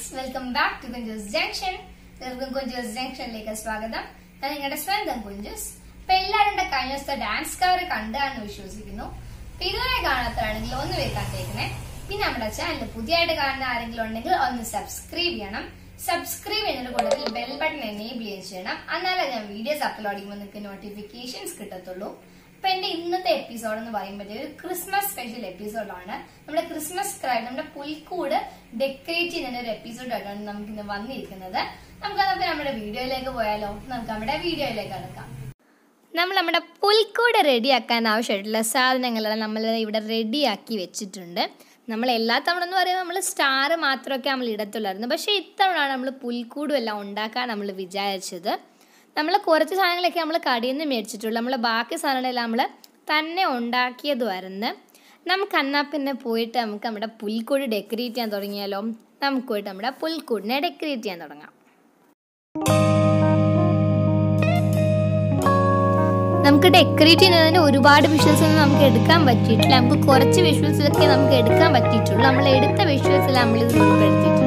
welcome back to Kunjus junction എല്ലാവർക്കും കുഞ്ചൂസ് ജംഗ്ഷനിലേക്ക് സ്വാഗതം ഞാൻ നിങ്ങളുടെ സ്വന്തം കുഞ്ചൂസ് അപ്പൊ എല്ലാവരും കൂടെ കഴിഞ്ഞ ദിവസത്തെ ഡാൻസ് കവർ കണ്ടാന്ന് വിശ്വസിക്കുന്നു അപ്പൊ ഇതുവരെ കാണാത്തതാണെങ്കിൽ ഒന്ന് പോയി കണ്ടേക്കണേ പിന്നെ നമ്മുടെ ചാനൽ പുതിയതായിട്ട് കാണുന്ന ആരെങ്കിലും ഉണ്ടെങ്കിൽ ഒന്ന് സബ്സ്ക്രൈബ് ചെയ്യണം സബ്സ്ക്രൈബ് ചെയ്യുന്നതിന്റെ കൂട്ടത്തിൽ ബെൽ ബട്ടൺ എനേബിൾ ചെയ്യുകയും ചെയ്യണം എന്നാലേ ഞാൻ വീഡിയോസ് അപ്ലോഡ് ചെയ്യുമ്പോൾ നിങ്ങൾക്ക് നോട്ടിഫിക്കേഷൻസ് കിട്ടത്തുള്ളൂ അപ്പൊ എന്റെ ഇന്നത്തെ എപ്പിസോഡ് എന്ന് പറയുമ്പോൾ ഒരു ക്രിസ്മസ് സ്പെഷ്യൽ എപ്പിസോഡാണ് നമ്മുടെ ക്രിസ്മസ് ക്രൈഡ് നമ്മുടെ പുൽക്കൂട് ഡെക്കറേറ്റ് ചെയ്യുന്ന ഒരു എപ്പിസോഡായിട്ടാണ് നമുക്ക് ഇന്ന് വന്നിരിക്കുന്നത് നമുക്ക് അതൊക്കെ നമ്മുടെ വീഡിയോയിലേക്ക് പോയാലോ നമുക്ക് നമ്മുടെ വീഡിയോയിലേക്ക് കിടക്കാം നമ്മൾ നമ്മുടെ പുൽക്കൂട് റെഡിയാക്കാൻ ആവശ്യമായിട്ടുള്ള സാധനങ്ങളെല്ലാം നമ്മൾ ഇവിടെ റെഡിയാക്കി വെച്ചിട്ടുണ്ട് നമ്മൾ എല്ലാ തവണ എന്ന് പറയുമ്പോൾ നമ്മൾ സ്റ്റാർ മാത്രമൊക്കെ നമ്മൾ ഇടത്തുള്ളായിരുന്നു പക്ഷേ ഇത്തവണ നമ്മൾ പുൽക്കൂടും എല്ലാം ഉണ്ടാക്കാൻ നമ്മൾ വിചാരിച്ചത് നമ്മൾ കുറച്ച് സാധനങ്ങളൊക്കെ നമ്മൾ കടയിൽ നിന്ന് മേടിച്ചിട്ടുള്ളൂ നമ്മൾ ബാക്കി സാധനങ്ങളെല്ലാം നമ്മൾ തന്നെ ഉണ്ടാക്കിയതുമായിരുന്നു നമുക്ക് എന്നാൽ പിന്നെ പോയിട്ട് നമുക്ക് നമ്മുടെ പുൽക്കൂട് ഡെക്കറേറ്റ് ചെയ്യാൻ തുടങ്ങിയാലോ നമുക്ക് പോയിട്ട് നമ്മുടെ പുൽക്കൂടിനെ ഡെക്കറേറ്റ് ചെയ്യാൻ തുടങ്ങാം നമുക്ക് ഡെക്കറേറ്റ് ചെയ്യുന്നതിന് ഒരുപാട് വിഷ്വൽസ് ഒന്നും നമുക്ക് എടുക്കാൻ പറ്റിയിട്ടില്ല നമുക്ക് കുറച്ച് വിഷ്വൽസിലൊക്കെ നമുക്ക് എടുക്കാൻ പറ്റിയിട്ടുള്ളൂ നമ്മൾ എടുത്ത വിഷ്വൽസിൽ നമ്മൾ ഇത് ഉൾപ്പെടുത്തിയിട്ടുണ്ട്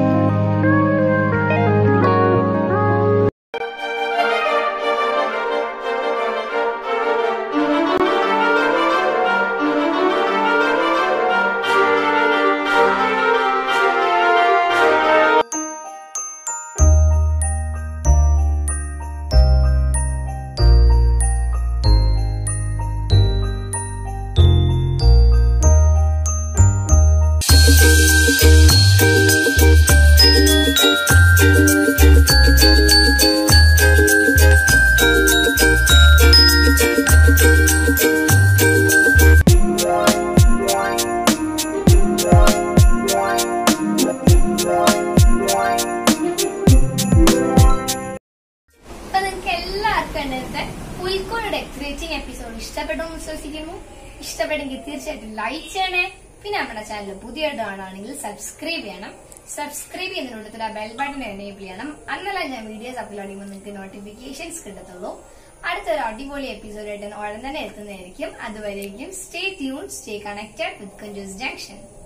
അപ്പൊ നിങ്ങൾക്ക് എല്ലാവർക്കും ഇന്നത്തെ പുൽക്കോട് ഡെക്കറേറ്റിംഗ് എപ്പിസോഡ് ഇഷ്ടപ്പെട്ടു എന്ന് വിശ്വസിക്കുന്നു ഇഷ്ടപ്പെട്ടെങ്കിൽ തീർച്ചയായിട്ടും ലൈക്ക് ചെയ്യണേ പിന്നെ നമ്മുടെ ചാനൽ പുതിയതായിട്ട് കാണുകയാണെങ്കിൽ സബ്സ്ക്രൈബ് ചെയ്യണം സബ്സ്ക്രൈബ് ചെയ്യുന്നതിനോടത്തിൽ ആ ബെൽ ബട്ടൺ എനേബിൾ ചെയ്യണം അന്നല്ല ഞാൻ വീഡിയോസ് അപ്ലോഡ് ചെയ്യുമ്പോൾ നിങ്ങൾക്ക് നോട്ടിഫിക്കേഷൻസ് കിട്ടത്തുള്ളൂ അടുത്തൊരു അടിപൊളി എപ്പിസോഡായിട്ട് ഉടൻ തന്നെ എത്തുന്നതായിരിക്കും അതുവരേക്കും stay tune stay connected with Kanjus junction